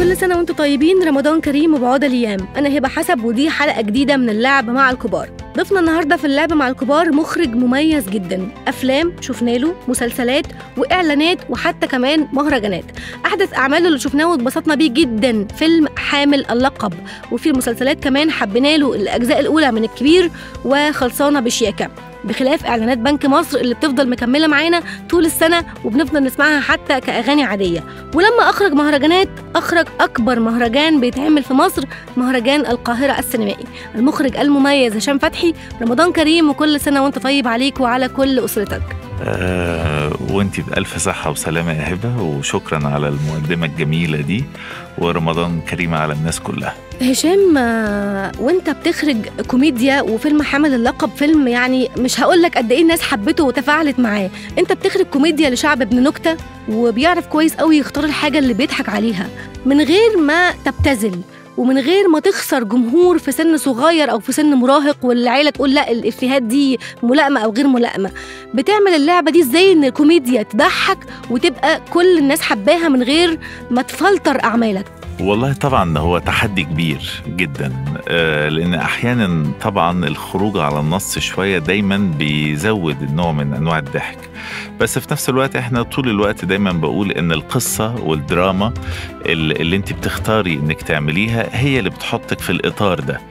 كل سنة وانتم طيبين رمضان كريم وبعود الأيام أنا هبة حسب ودي حلقة جديدة من اللعب مع الكبار ضيفنا النهارده في اللعب مع الكبار مخرج مميز جدا افلام شفنا له مسلسلات واعلانات وحتى كمان مهرجانات احدث اعماله اللي شفناه واتبسطنا بيه جدا فيلم حامل اللقب وفي المسلسلات كمان حبينا له الاجزاء الاولى من الكبير وخلصانه بشياكه بخلاف اعلانات بنك مصر اللي بتفضل مكمله معانا طول السنه وبنفضل نسمعها حتى كاغاني عاديه ولما اخرج مهرجانات اخرج اكبر مهرجان بيتعمل في مصر مهرجان القاهره السينمائي المخرج المميز هشام فتحي رمضان كريم وكل سنه وانت طيب عليك وعلى كل اسرتك آه وانت بألف صحة وسلامة يا هبة وشكرا على المقدمة الجميلة دي ورمضان كريم على الناس كلها هشام آه، وانت بتخرج كوميديا وفيلم حامل اللقب فيلم يعني مش هقول لك قد ايه الناس حبته وتفاعلت معاه انت بتخرج كوميديا لشعب ابن نكته وبيعرف كويس قوي يختار الحاجه اللي بيضحك عليها من غير ما تبتذل ومن غير ما تخسر جمهور في سن صغير او في سن مراهق والعيله تقول لا الافيهات دي ملائمه او غير ملائمه بتعمل اللعبه دي ازاي ان الكوميديا تضحك وتبقى كل الناس حباها من غير ما تفلتر اعمالك والله طبعا هو تحدي كبير جدا آه، لان احيانا طبعا الخروج على النص شويه دايما بيزود النوع من انواع الضحك بس في نفس الوقت احنا طول الوقت دايما بقول ان القصه والدراما اللي اللي انت بتختاري انك تعمليها هي اللي بتحطك في الاطار ده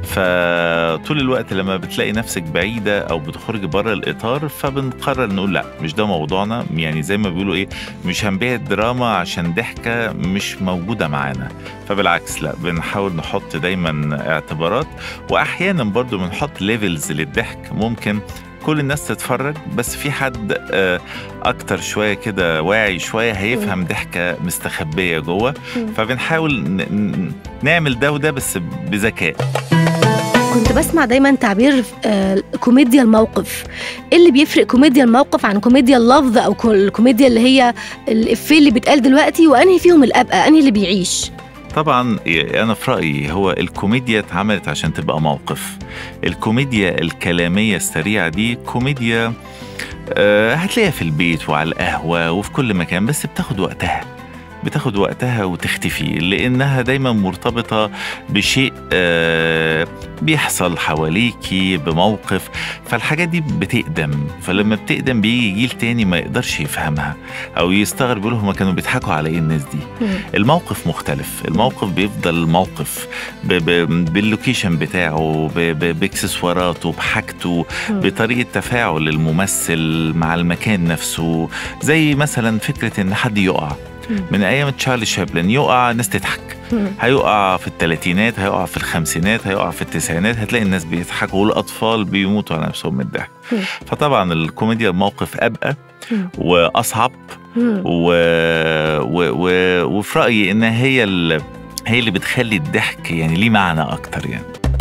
فطول الوقت لما بتلاقي نفسك بعيدة أو بتخرجي بره الإطار فبنقرر نقول لا مش ده موضوعنا يعني زي ما بيقولوا إيه مش هنبيع الدراما عشان ضحكة مش موجودة معانا فبالعكس لا بنحاول نحط دايما اعتبارات وأحيانا برضو بنحط ليفلز للضحك ممكن كل الناس تتفرج بس في حد آه، اكتر شويه كده واعي شويه هيفهم ضحكه مستخبيه جوه مم. فبنحاول ن- ن- نعمل ده وده بس بذكاء كنت بسمع دايما تعبير آه، كوميديا الموقف ايه اللي بيفرق كوميديا الموقف عن كوميديا اللفظ او كو- الكوميديا اللي هي الافيه اللي بيتقال دلوقتي وانهي فيهم الابقى انهي اللي بيعيش طبعا انا في رايي هو الكوميديا اتعملت عشان تبقى موقف الكوميديا الكلاميه السريعه دي كوميديا آه، هتلاقيها في البيت وعلى القهوه وفي كل مكان بس بتاخد وقتها بتاخد وقتها وتختفي لانها دايما مرتبطه بشيء آه، بيحصل حواليكي بموقف فالحاجات دي بتقدم فلما بتقدم بيجي جيل تاني ما يقدرش يفهمها او يستغرب يقول هما كانوا بيضحكوا على ايه الناس دي الموقف مختلف الموقف بيفضل موقف ب- ب- باللوكيشن بتاعه ب- ب- باكسسواراته بحاجته مم. بطريقه تفاعل الممثل مع المكان نفسه زي مثلا فكره ان حد يقع مم. من ايام تشارلي شابلن يقع ناس تضحك مم. هيقع في الثلاثينات هيقع في الخمسينات هيقع في التسعينات هتلاقي الناس بيضحكوا والاطفال بيموتوا على نفسهم من الضحك مم. فطبعا الكوميديا الموقف ابقى مم. واصعب مم. و... و... و... وفي رايي ان هي ال... هي اللي بتخلي الضحك يعني ليه معنى اكتر يعني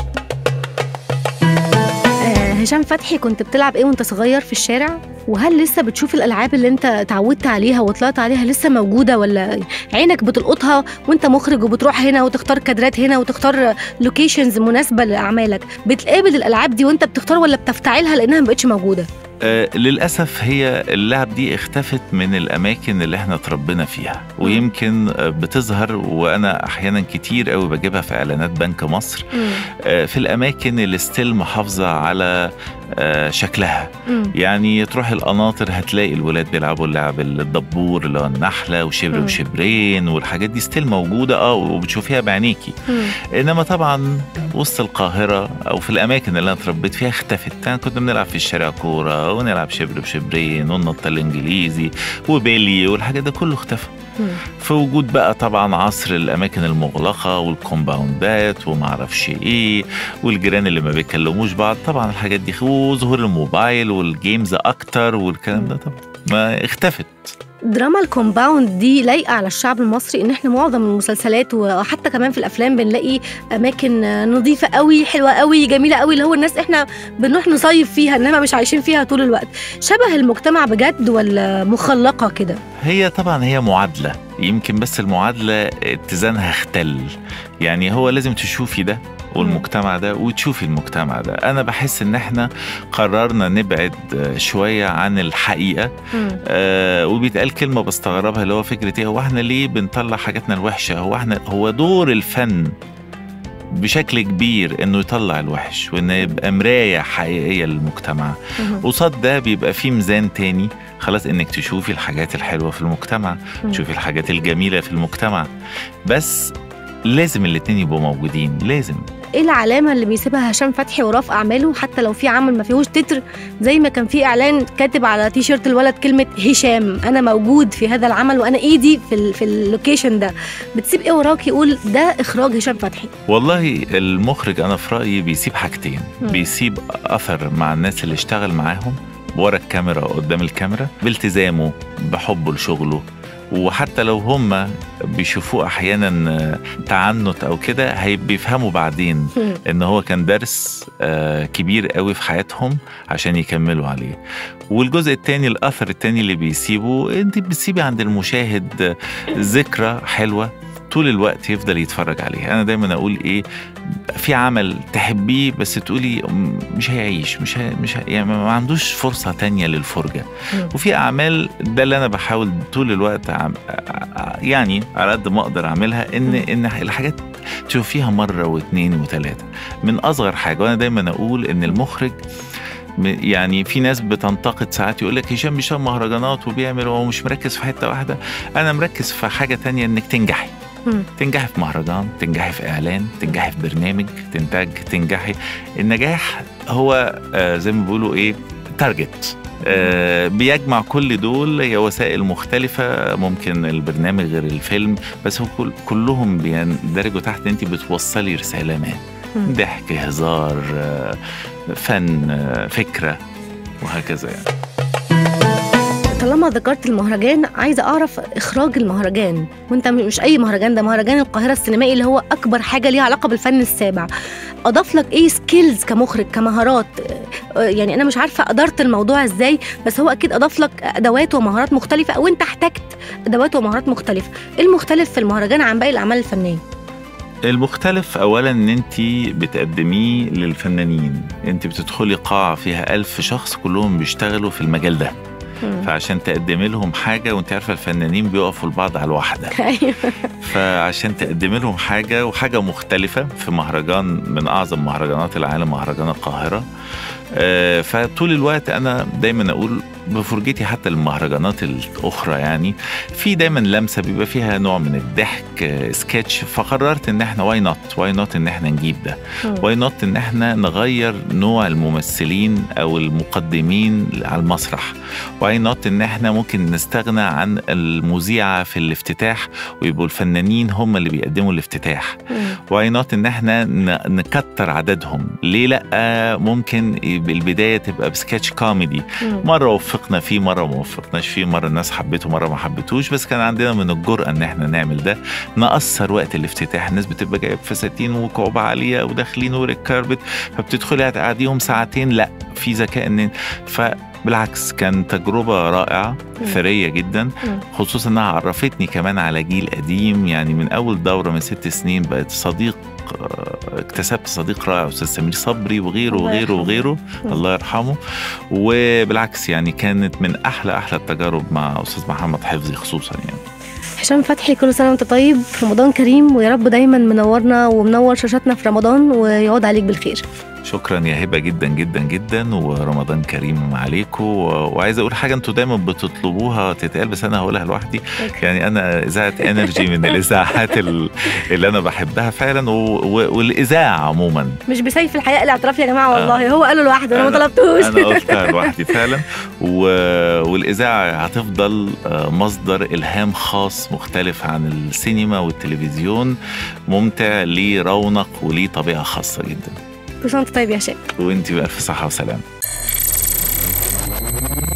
آه، هشام فتحي كنت بتلعب ايه وانت صغير في الشارع وهل لسه بتشوف الالعاب اللي انت اتعودت عليها وطلعت عليها لسه موجوده ولا عينك بتلقطها وانت مخرج وبتروح هنا وتختار كادرات هنا وتختار لوكيشنز مناسبه لاعمالك بتقابل الالعاب دي وانت بتختار ولا بتفتعلها لانها ما بقتش موجوده آه للأسف هي اللعب دي اختفت من الأماكن اللي احنا اتربينا فيها ويمكن آه بتظهر وأنا أحيانا كتير قوي بجيبها في إعلانات بنك مصر آه في الأماكن اللي ستيل محافظة على آه شكلها مم. يعني تروح القناطر هتلاقي الولاد بيلعبوا اللعب الدبور اللي هو النحلة وشبر مم. وشبرين والحاجات دي ستيل موجودة اه وبتشوفيها بعينيكي مم. انما طبعا وسط القاهره او في الاماكن اللي انا اتربيت فيها اختفت يعني كنا بنلعب في الشارع كوره ونلعب شبر بشبرين والنط الانجليزي وبيلي والحاجات ده كله اختفى مم. في وجود بقى طبعا عصر الاماكن المغلقه والكومباوندات وما اعرفش ايه والجيران اللي ما بيكلموش بعض طبعا الحاجات دي وظهور الموبايل والجيمز اكتر والكلام ده طبعا ما اختفت دراما الكومباوند دي لايقه على الشعب المصري ان احنا معظم المسلسلات وحتى كمان في الافلام بنلاقي اماكن نظيفه قوي حلوه قوي جميله قوي اللي هو الناس احنا بنروح نصيف فيها انما مش عايشين فيها طول الوقت شبه المجتمع بجد ولا مخلقه كده هي طبعا هي معادلة يمكن بس المعادلة اتزانها اختل يعني هو لازم تشوفي ده والمجتمع ده وتشوفي المجتمع ده انا بحس ان احنا قررنا نبعد آه، شويه عن الحقيقه مم. آه وبيتقال كلمه بستغربها اللي هو فكره ايه هو احنا ليه بنطلع حاجاتنا الوحشه هو احنا هو دور الفن بشكل كبير انه يطلع الوحش وانه يبقى مرايه حقيقيه للمجتمع مم. قصاد ده بيبقى في ميزان تاني خلاص انك تشوفي الحاجات الحلوه في المجتمع مم. تشوفي الحاجات الجميله في المجتمع بس لازم الاتنين يبقوا موجودين لازم ايه العلامه اللي بيسيبها هشام فتحي وراه في اعماله حتى لو في عمل ما فيهوش تتر زي ما كان في اعلان كاتب على تي شيرت الولد كلمه هشام انا موجود في هذا العمل وانا ايدي في ال في اللوكيشن ده بتسيب ايه وراك يقول ده اخراج هشام فتحي والله المخرج انا في رايي بيسيب حاجتين مم. بيسيب اثر مع الناس اللي اشتغل معاهم ورا الكاميرا أو قدام الكاميرا بالتزامه بحبه لشغله وحتى لو هم بيشوفوه احيانا تعنت او كده هي- بيفهموا بعدين مم. ان هو كان درس آه، كبير قوي في حياتهم عشان يكملوا عليه والجزء التاني الاثر التاني اللي بيسيبه انت بتسيبي عند المشاهد آه، ذكرى حلوه طول الوقت يفضل يتفرج عليها انا دايما اقول ايه في عمل تحبيه بس تقولي م- مش هيعيش مش هي مش هي يعني ما عندوش فرصه تانية للفرجه مم. وفي اعمال ده اللي انا بحاول طول الوقت عم يعني على قد ما اقدر اعملها ان ان الحاجات تشوفيها مره واثنين وثلاثه من اصغر حاجه وانا دايما اقول ان المخرج م- يعني في ناس بتنتقد ساعات يقول لك هشام بيشتغل مهرجانات وبيعمل وهو مش مركز في حته واحده انا مركز في حاجه تانية انك تنجحي مم. تنجحي في مهرجان تنجحي في اعلان تنجحي في برنامج تنتج تنجحي النجاح هو آه زي ما بيقولوا ايه تارجت آه بيجمع كل دول هي وسائل مختلفة ممكن البرنامج غير الفيلم بس هو كل كلهم بيندرجوا تحت انت بتوصلي رسالة ما مم. ضحك هزار آه فن آه فكرة وهكذا يعني طالما ذكرت المهرجان عايزه اعرف اخراج المهرجان وانت م- مش اي مهرجان ده مهرجان القاهره السينمائي اللي هو اكبر حاجه ليها علاقه بالفن السابع اضاف لك ايه سكيلز كمخرج كمهارات آه، يعني انا مش عارفه ادرت الموضوع ازاي بس هو اكيد اضاف لك ادوات ومهارات مختلفه او انت احتجت ادوات ومهارات مختلفه ايه المختلف في المهرجان عن باقي الاعمال الفنيه المختلف اولا ان انت بتقدميه للفنانين انت بتدخلي قاعه فيها ألف شخص كلهم بيشتغلوا في المجال ده مم. فعشان تقدمي لهم حاجه وانت عارفه الفنانين بيقفوا لبعض على الواحده ايوه فعشان تقدمي لهم حاجه وحاجه مختلفه في مهرجان من اعظم مهرجانات العالم مهرجان القاهره آه، فطول الوقت انا دايما اقول بفرجتي حتى المهرجانات الاخرى يعني في دايما لمسه بيبقى فيها نوع من الضحك آه، سكتش فقررت ان احنا واي نوت واي نوت ان احنا نجيب ده مم. واي نوت ان احنا نغير نوع الممثلين او المقدمين على المسرح واي نوت ان احنا ممكن نستغنى عن المذيعه في الافتتاح ويبقوا الفنانين هم اللي بيقدموا الافتتاح مم. واي نوت ان احنا ن- نكتر عددهم ليه لا ممكن يبقى البدايه تبقى بسكتش كوميدي مم. مره وفقنا فيه مره ما وفقناش فيه مره الناس حبته مره ما حبتوش بس كان عندنا من الجرأه ان احنا نعمل ده نقصر وقت الافتتاح الناس بتبقى جايه بفساتين وكعوب عاليه وداخلين ورك كاربت فبتدخلي هتقعديهم ساعتين لا في ذكاء ان فبالعكس كان تجربه رائعه مم. ثريه جدا مم. خصوصا انها عرفتني كمان على جيل قديم يعني من اول دوره من ست سنين بقت صديق آه، اكتسبت صديق رائع استاذ سمير صبري وغيره الله وغيره يرحمه. وغيره مم. الله يرحمه وبالعكس يعني كانت من احلى احلى التجارب مع استاذ محمد حفظي خصوصا يعني هشام فتحي كل سنه وانت طيب رمضان كريم ويا رب دايما منورنا ومنور شاشاتنا في رمضان ويعود عليك بالخير شكرا يا هبه جدا جدا جدا ورمضان كريم عليكم و- وعايز اقول حاجه انتوا دايما بتطلبوها تتقال بس انا هقولها لوحدي يعني انا اذاعه انرجي من الاذاعات ال- اللي انا بحبها فعلا و... و... والاذاعه عموما مش بسيف الحياء الاعتراف يا جماعه والله آه. هو قاله لوحده انا ما أنا- طلبتوش انا قلتها لوحدي فعلا و... والاذاعه هتفضل آه، مصدر الهام خاص مختلف عن السينما والتلفزيون ممتع ليه رونق وليه طبيعه خاصه جدا كل سنه وانت طيب يا هشام وانت بالف صحه وسلامه